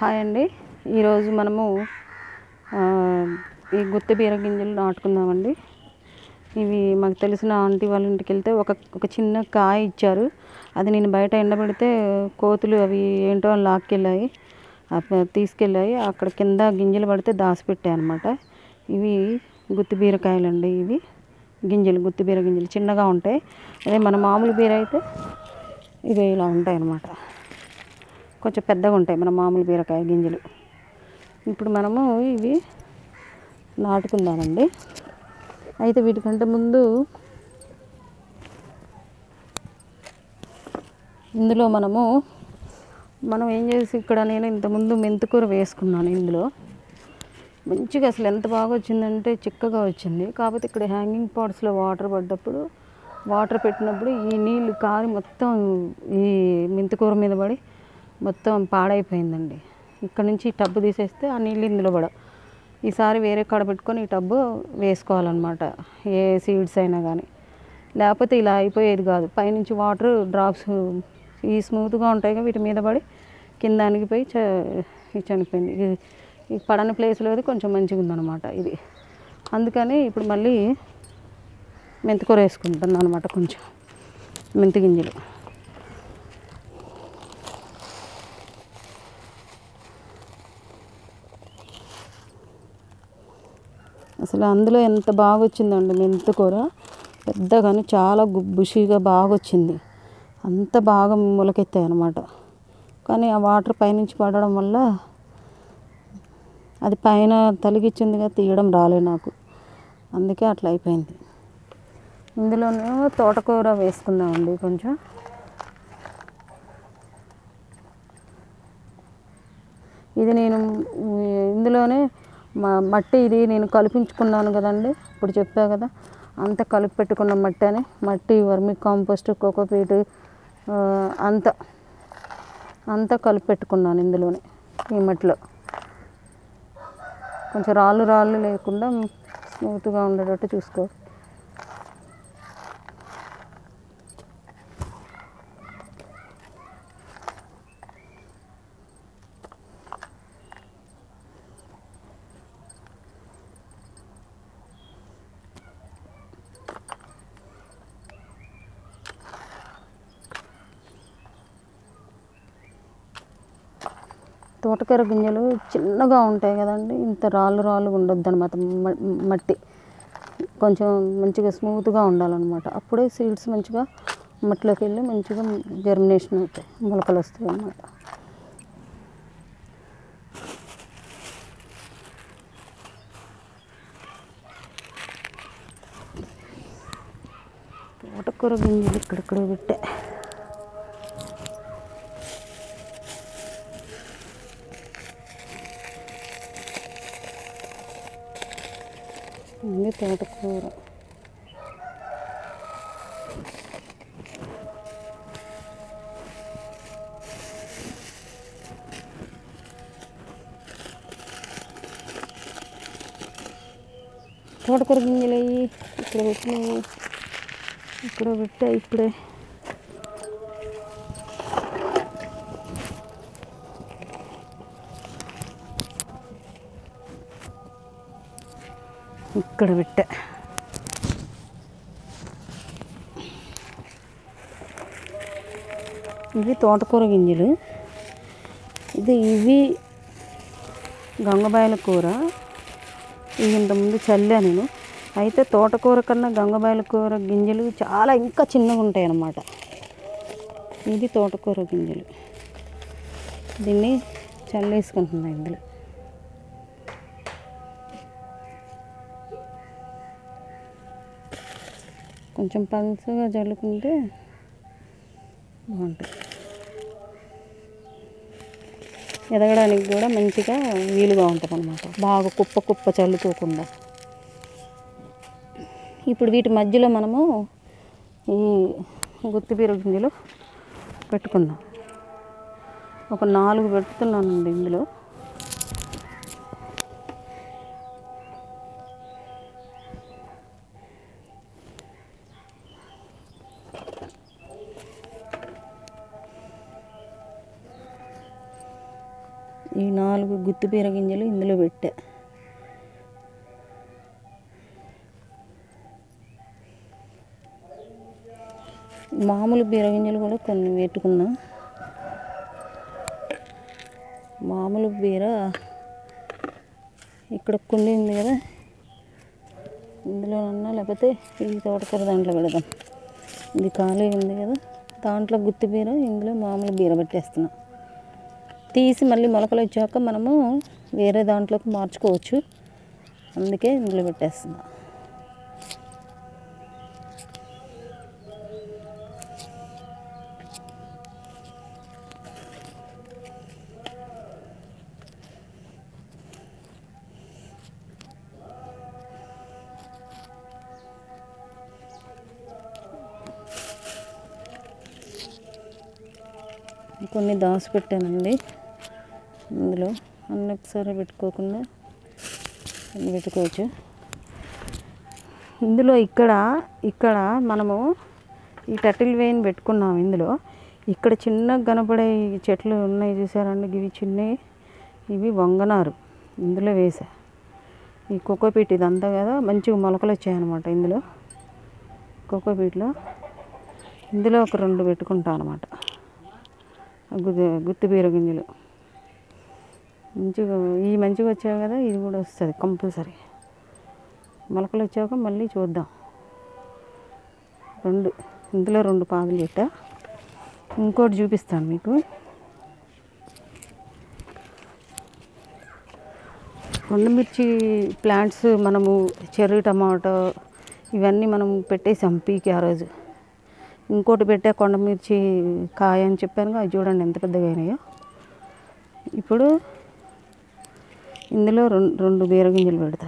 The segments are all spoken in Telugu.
హాయ్ అండి ఈరోజు మనము ఆ, ఈ గుత్తి బీర గింజలు నాటుకుందామండి ఇవి మాకు తెలిసిన ఆంటీ వాళ్ళ ఇంటికి వెళ్తే ఒక ఒక చిన్న కాయ ఇచ్చారు అది నేను బయట ఎండబెడితే కోతులు అవి ఏంటో అని లాక్కెళ్ళాయి అప్ప- తీసుకెళ్ళాయి అక్కడ కింద గింజలు పడితే దాచిపెట్టాయి అనమాట ఇవి గుత్తి బీరకాయలండి ఇవి గింజలు గుత్తి బీర గింజలు చిన్నగా ఉంటాయి అదే మన మామూలు బీర అయితే ఇవి ఇలా ఉంటాయి అన్నమాట కొంచెం పెద్దగా ఉంటాయి మన మామూలు బీరకాయ గింజలు ఇప్పుడు మనము ఇవి నాటుకుందామండి అయితే వీటికంటే ముందు ఇందులో మనము మనం ఏం చేసి ఇక్కడ నేను ఇంతకుముందు మెంతికూర వేసుకున్నాను ఇందులో మంచిగా అసలు ఎంత బాగా వచ్చిందంటే చిక్కగా వచ్చింది కాకపోతే ఇక్కడ హ్యాంగింగ్ పాట్స్లో వాటర్ పడ్డప్పుడు వాటర్ పెట్టినప్పుడు ఈ నీళ్ళు కారి మొత్తం ఈ మెంతికూర మీద పడి మొత్తం పాడైపోయిందండి ఇక్కడ నుంచి ఈ టబ్బు తీసేస్తే ఆ నీళ్ళు ఇందులో పడ ఈసారి వేరే కాడ పెట్టుకొని ఈ టబ్బు వేసుకోవాలన్నమాట ఏ సీడ్స్ అయినా కానీ లేకపోతే ఇలా అయిపోయేది కాదు పైనుంచి వాటర్ డ్రాప్స్ ఈ స్మూత్గా ఉంటాయి కదా వీటి మీద పడి కింద అణిగిపోయి చ ఇది చనిపోయింది ఇది ఈ పడని ప్లేస్లో అది కొంచెం మంచిగా ఉందన్నమాట ఇది అందుకని ఇప్పుడు మళ్ళీ మెంతికూర వేసుకుంటున్నాను అనమాట కొంచెం మెంతి గింజలు అసలు అందులో ఎంత బాగా వచ్చిందండి మెంతికూర పెద్దగాను చాలా గుబ్బుషిగా బాగా వచ్చింది అంత బాగా మొలకెత్తాయి అన్నమాట కానీ ఆ వాటర్ పైనుంచి పడడం వల్ల అది పైన తలిగిచ్చిందిగా తీయడం రాలే నాకు అందుకే అట్లా అయిపోయింది ఇందులోనేమో తోటకూర వేసుకుందామండి కొంచెం ఇది నేను ఉ, ఇందులోనే మా మట్టి ఇది నేను కలిపించుకున్నాను కదండి ఇప్పుడు చెప్పా కదా అంత కలిపి పెట్టుకున్న మట్టి అని మట్టి వర్మి కాంపోస్ట్ కోకోపీట్ ఆ, అంత అంతా కలిపి పెట్టుకున్నాను ఇందులోనే ఈ మట్టిలో కొంచెం రాళ్ళు రాళ్ళు లేకుండా స్మూత్గా ఉండేటట్టు చూసుకో తోటకూర గింజలు చిన్నగా ఉంటాయి కదండి ఇంత రాళ్ళు రాళ్ళు ఉండొద్దు అనమాట మట్టి కొంచెం మంచిగా స్మూత్గా ఉండాలన్నమాట అప్పుడే సీడ్స్ మంచిగా మట్టిలోకి వెళ్ళి మంచిగా జర్మినేషన్ అవుతాయి మొలకలు వస్తాయి అన్నమాట తోటకూర గింజలు ఇక్కడిక్కడ పెట్టా ఇది తోటకూర తోటకూర గింజలు అయ్యి ఇక్కడ పెట్టినవి ఇక్కడ పెట్టా ఇప్పుడే ఇక్కడ పెట్టా ఇవి తోటకూర గింజలు ఇది ఇవి గంగబాయల కూర ఇవి ఇంతకుముందు చల్లా నేను అయితే తోటకూర కన్నా గంగబాయల కూర గింజలు చాలా ఇంకా చిన్నగా ఉంటాయి అన్నమాట ఇది తోటకూర గింజలు దీన్ని చల్లేసుకుంటున్నా ఇందులో కొంచెం పలుచగా జల్లుకుంటే బాగుంటుంది ఎదగడానికి కూడా మంచిగా వీలుగా ఉంటుంది అనమాట బాగా కుప్ప కుప్ప చల్లుకోకుండా ఇప్పుడు వీటి మధ్యలో మనము ఈ గుత్తిబీర గింజలు పెట్టుకుందాం ఒక నాలుగు పెడుతున్నానండి ఇందులో ఈ నాలుగు గుత్తి బీర గింజలు ఇందులో పెట్టా మామూలు బీర గింజలు కూడా కొన్ని పెట్టుకున్నా మామూలు బీర ఇక్కడ కుండి ఉంది కదా ఇందులోనన్నా లేకపోతే ఈ తోటకూర దాంట్లో పెడదాం ఇది ఖాళీ ఉంది కదా దాంట్లో గుత్తి బీర ఇందులో మామూలు బీర పెట్టేస్తున్నా తీసి మళ్ళీ మొలకలు వచ్చాక మనము వేరే దాంట్లోకి మార్చుకోవచ్చు అందుకే ఇందులో పెట్టేస్తున్నా కొన్ని దాచి పెట్టానండి ఇందులో అన్ని ఒకసారి పెట్టుకోకుండా అన్ని పెట్టుకోవచ్చు ఇందులో ఇక్కడ ఇక్కడ మనము ఈ టటిల్ వేయిన్ పెట్టుకున్నాం ఇందులో ఇక్కడ చిన్నగా కనపడే ఈ చెట్లు ఉన్నాయి చూసారండి ఇవి చిన్నవి ఇవి వంగనారు ఇందులో వేసా ఈ కోకోపీట్ ఇదంతా కదా మంచిగా మొలకలు వచ్చాయన్నమాట ఇందులో కోకోపీట్లో ఇందులో ఒక రెండు పెట్టుకుంటాను అనమాట గుత్తి గుత్తి బీర గింజలు మంచిగా ఈ మంచిగా వచ్చాయి కదా ఇది కూడా వస్తుంది కంపల్సరీ మొలకలు వచ్చాక మళ్ళీ చూద్దాం రెండు ఇందులో రెండు పాదులు పెట్టా ఇంకోటి చూపిస్తాను మీకు కొండమిర్చి ప్లాంట్స్ మనము చెర్రీ టమాటో ఇవన్నీ మనం పెట్టేసాం పీకి ఆ రోజు ఇంకోటి పెట్టా కొండమిర్చి కాయ అని చెప్పాను అది చూడండి ఎంత పెద్దగా అయినాయో ఇప్పుడు ఇందులో రెండు రెండు బీర గింజలు పెడతా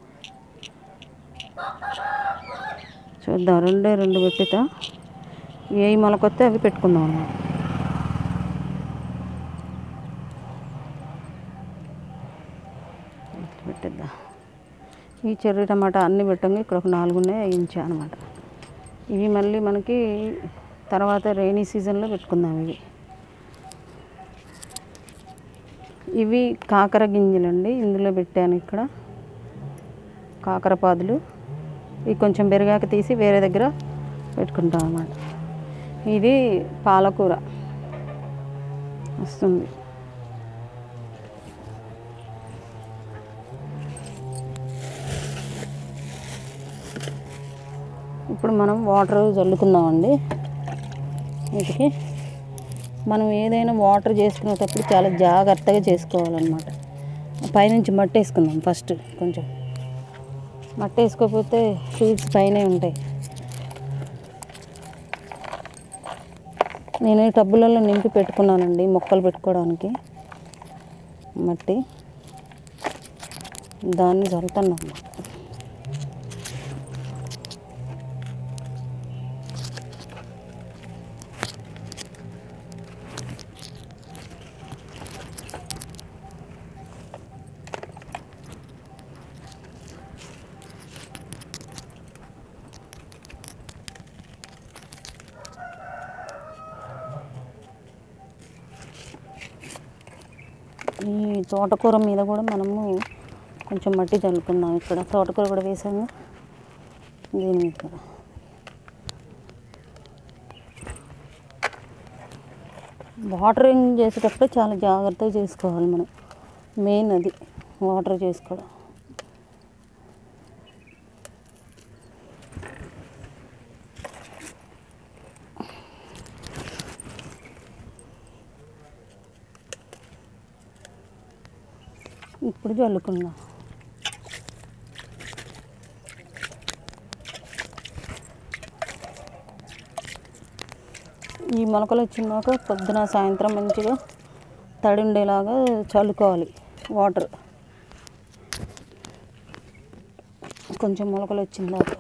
చూద్దాం రెండే రెండు పెట్టుతా ఏ మొలకొస్తే అవి పెట్టుకుందాం అన్నమాట ఇట్లా పెట్టేద్దాం ఈ చెర్రీ టమాటా అన్నీ పెట్టంగా ఇక్కడ ఒక నాలుగు ఉన్నాయి అవి ఉంచా అనమాట ఇవి మళ్ళీ మనకి తర్వాత రైనీ సీజన్లో పెట్టుకుందాం ఇవి ఇవి కాకర గింజలండి ఇందులో పెట్టాను ఇక్కడ కాకర పాదులు ఇవి కొంచెం పెరిగాక తీసి వేరే దగ్గర పెట్టుకుంటాం అన్నమాట ఇది పాలకూర వస్తుంది ఇప్పుడు మనం వాటర్ చల్లుకుందామండి వీటికి మనం ఏదైనా వాటర్ చేసుకునేటప్పుడు చాలా జాగ్రత్తగా చేసుకోవాలన్నమాట పైనుంచి మట్టి వేసుకుందాం ఫస్ట్ కొంచెం మట్టి వేసుకోకపోతే సీడ్స్ పైనే ఉంటాయి నేను ఈ టబ్బులలో నింపి పెట్టుకున్నానండి మొక్కలు పెట్టుకోవడానికి మట్టి దాన్ని చల్లుతున్నాం అన్నమాట ఈ తోటకూర మీద కూడా మనము కొంచెం మట్టి చల్లుకుందాం ఇక్కడ తోటకూర కూడా వేసాము దీని మీద కూడా వాటరింగ్ చేసేటప్పుడు చాలా జాగ్రత్తగా చేసుకోవాలి మనం మెయిన్ అది వాటర్ చేసుకోవడం ఇప్పుడు చల్లుకుందాం ఈ మొలకలు వచ్చినాక పొద్దున సాయంత్రం మంచిగా తడి ఉండేలాగా చల్లుకోవాలి వాటర్ కొంచెం మొలకలు వచ్చిందాక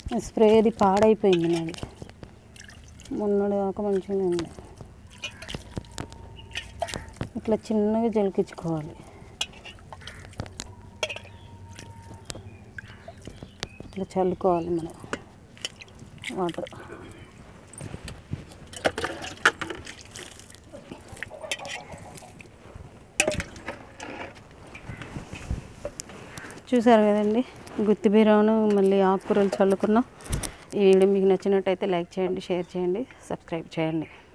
స్ప్రేది పాడైపోయింది నాది మొన్నటి దాకా మంచిగానే ఉంది ఇట్లా చిన్నగా జలికించుకోవాలి ఇట్లా చల్లుకోవాలి మనం వాటర్ చూసారు కదండి గుత్తి బీరాను మళ్ళీ ఆకుకూరలు చల్లుకున్నాం ఈ వీడియో మీకు నచ్చినట్టయితే లైక్ చేయండి షేర్ చేయండి సబ్స్క్రైబ్ చేయండి